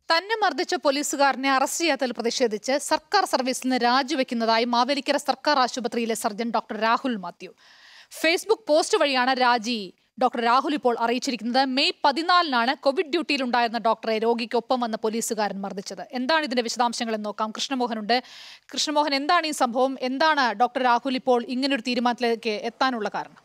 തന്നെ മർദ്ദിച്ച പോലീസുകാരനെ അറസ്റ്റ് ചെയ്യാത്തതിൽ പ്രതിഷേധിച്ച് സർക്കാർ സർവീസിൽ നിന്ന് രാജിവെക്കുന്നതായി മാവേലിക്കര സർക്കാർ ആശുപത്രിയിലെ surgeon doctor Rahul Mathew Facebook post വഴിയാണ് രാജി ഡോക്ടർ രാഹുൽ ഇപ്പോൾ അറിയിച്ചിരിക്കുന്നത് മെയ് പതിനാലിനാണ് കോവിഡ് ഡ്യൂട്ടിയിലുണ്ടായിരുന്ന ഡോക്ടറെ രോഗിക്കൊപ്പം വന്ന പോലീസുകാരൻ മർദ്ദിച്ചത് എന്താണ് ഇതിന്റെ വിശദാംശങ്ങൾ എന്ന് നോക്കാം കൃഷ്ണമോഹനുണ്ട് കൃഷ്ണമോഹൻ എന്താണ് ഈ സംഭവം എന്താണ് ഡോക്ടർ രാഹുൽ ഇപ്പോൾ ഇങ്ങനൊരു തീരുമാനത്തിലേക്ക് എത്താനുള്ള കാരണം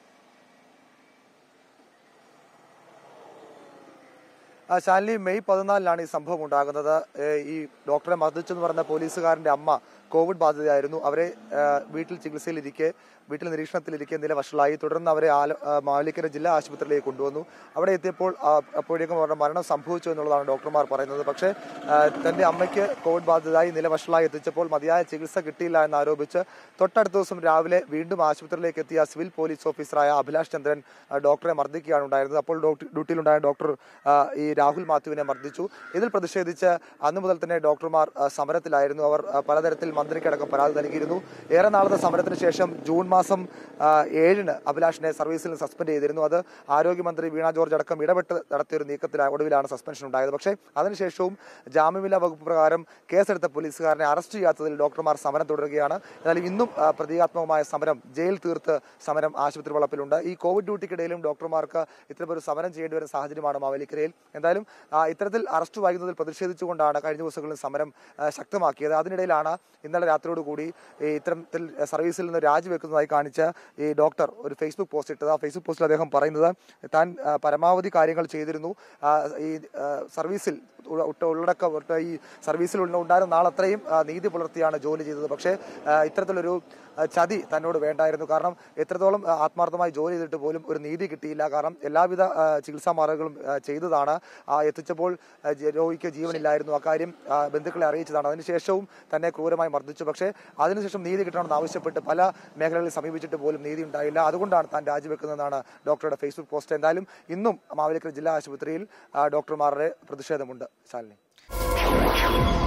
ആ, ശാലിനി മെയ് പതിനാലിനാണ് ഈ സംഭവം ഉണ്ടാകുന്നത് ഏ, ഈ ഡോക്ടറെ മർദ്ദിച്ചെന്ന് പറഞ്ഞ പോലീസുകാരന്റെ അമ്മ കോവിഡ് ബാധിതയായിരുന്നു അവരെ ആ, വീട്ടിൽ ചികിത്സയിലിരിക്കെ വീട്ടിൽ നിരീക്ഷണത്തിലിരിക്കെ നില വഷളായി തുടർന്ന് അവരെ ആല ആ, മാവേലിക്കര ജില്ലാ ആശുപത്രിയിലേക്ക് കൊണ്ടുവന്നു അവിടെ എത്തിയപ്പോൾ ആ, അപ്പോഴേക്കും അവരുടെ മരണം സംഭവിച്ചു എന്നുള്ളതാണ് ഡോക്ടർമാർ പറയുന്നത് പക്ഷേ ആ, തന്റെ അമ്മയ്ക്ക് കോവിഡ് ബാധിതയായി നില വഷളായി എത്തിച്ചപ്പോൾ മതിയായ ചികിത്സ കിട്ടിയില്ല എന്ന് ആരോപിച്ച് തൊട്ടടുത്ത ദിവസം രാവിലെ വീണ്ടും ആശുപത്രിയിലേക്ക് എത്തിയ സിവിൽ പോലീസ് ഓഫീസറായ അഭിലാഷ് ചന്ദ്രൻ ആ, ഡോക്ടറെ മർദ്ദിക്കുകയാണ് ഉണ്ടായിരുന്നത് അപ്പോൾ ഡോക്ടർ ഡ്യൂട്ടിയിലുണ്ടായ ഡോക്ടർ ആ, ഈ രാഹുൽ മാത്യുവിനെ മർദ്ദിച്ചു ഇതിൽ പ്രതിഷേധിച്ച് അന്നു മുതൽ തന്നെ ഡോക്ടർമാർ ആ, സമരത്തിലായിരുന്നു അവർ ആ, പലതരത്തിൽ മന്ത്രിക്കടക്കം പരാതി നൽകിയിരുന്നു ഏറെ നാളത്തെ സമരത്തിന് ശേഷം ജൂൺ മാസം ആ, ഏഴിന് അഭിലാഷിനെ സർവീസിൽ നിന്ന് സസ്പെൻഡ് ചെയ്തിരുന്നു അത് ആരോഗ്യമന്ത്രി വീണ ജോർജ് അടക്കം ഇടപെട്ട് നടത്തിയൊരു നീക്കത്തിൽ ഒടുവിലാണ് സസ്പെൻഷൻ ഉണ്ടായത് പക്ഷേ അതിനുശേഷവും ജാമ്യമില്ലാ വകുപ്പ് പ്രകാരം കേസെടുത്ത പോലീസുകാരനെ അറസ്റ്റ് ചെയ്യാത്തതിൽ ഡോക്ടർമാർ സമരം തുടരുകയാണ് എന്നാലും ഇന്നും ആ, പ്രതീകാത്മകമായ സമരം ജയിൽ തീർത്ത് സമരം ആശുപത്രി വളപ്പിലുണ്ട് ഈ കോവിഡ് ഡ്യൂട്ടിക്കിടയിലും ഡോക്ടർമാർക്ക് ഇത്തരമൊരു സമരം ചെയ്യേണ്ടി വരുന്ന സാഹചര്യമാണ് മാവേലിക്കരയിൽ എന്തായാലും ആ, ഇത്തരത്തിൽ അറസ്റ്റ് വൈകുന്നതിൽ പ്രതിഷേധിച്ചുകൊണ്ടാണ് കഴിഞ്ഞ ദിവസങ്ങളിൽ സമരം ആ, ശക്തമാക്കിയത് അതിനിടയിലാണ് ഇന്നലെ രാത്രിയോടുകൂടി ഈ ഇത്തരത്തിൽ സർവീസിൽ നിന്ന് രാജിവെക്കുന്നതായി കാണിച്ച ഈ ഡോക്ടർ ഒരു ഫേസ്ബുക്ക് പോസ്റ്റ് ഇട്ടത് ആ ഫേസ്ബുക്ക് പോസ്റ്റിൽ അദ്ദേഹം പറയുന്നത് താൻ ആ, പരമാവധി കാര്യങ്ങൾ ചെയ്തിരുന്നു ആ, ഈ ആ, സർവീസിൽ ഉ- ഉട്ട- ഉള്ളടക്കം ഉട്ട ഈ സർവീസിൽ ഉള്ള- ഉണ്ടായിരുന്ന നാളത്രയും ആ, നീതി പുലർത്തിയാണ് ജോലി ചെയ്തത് പക്ഷേ ആ, ഇത്തരത്തിലൊരു ആ, ചതി തന്നോട് വേണ്ടായിരുന്നു കാരണം എത്രത്തോളം ആ, ആത്മാർത്ഥമായി ജോലി ചെയ്തിട്ട് പോലും ഒരു നീതി കിട്ടിയില്ല കാരണം എല്ലാവിധ ആ, ചികിത്സാ മാർഗങ്ങളും ആ, ചെയ്തതാണ് ആ, എത്തിച്ചപ്പോൾ ആ, ജ- രോഗിക്ക് ജീവനില്ലായിരുന്നു അക്കാര്യം ആ, ബന്ധുക്കളെ അറിയിച്ചതാണ് അതിനുശേഷവും തന്നെ ക്രൂരമായി മർദ്ദിച്ചു പക്ഷേ അതിനുശേഷം നീതി കിട്ടണമെന്ന് ആവശ്യപ്പെട്ട് പല മേഖലകളിൽ സമീപിച്ചിട്ട് പോലും നീതി ഉണ്ടായില്ല അതുകൊണ്ടാണ് താൻ രാജിവെക്കുന്നതെന്നാണ് ഡോക്ടറുടെ ഫേസ്ബുക്ക് പോസ്റ്റ് എന്തായാലും ഇന്നും മാവേലിക്കര ജില്ലാ ആശുപത്രിയിൽ ആ, ഡോക്ടർമാരുടെ പ്രതിഷേധമുണ്ട് ശാലിനി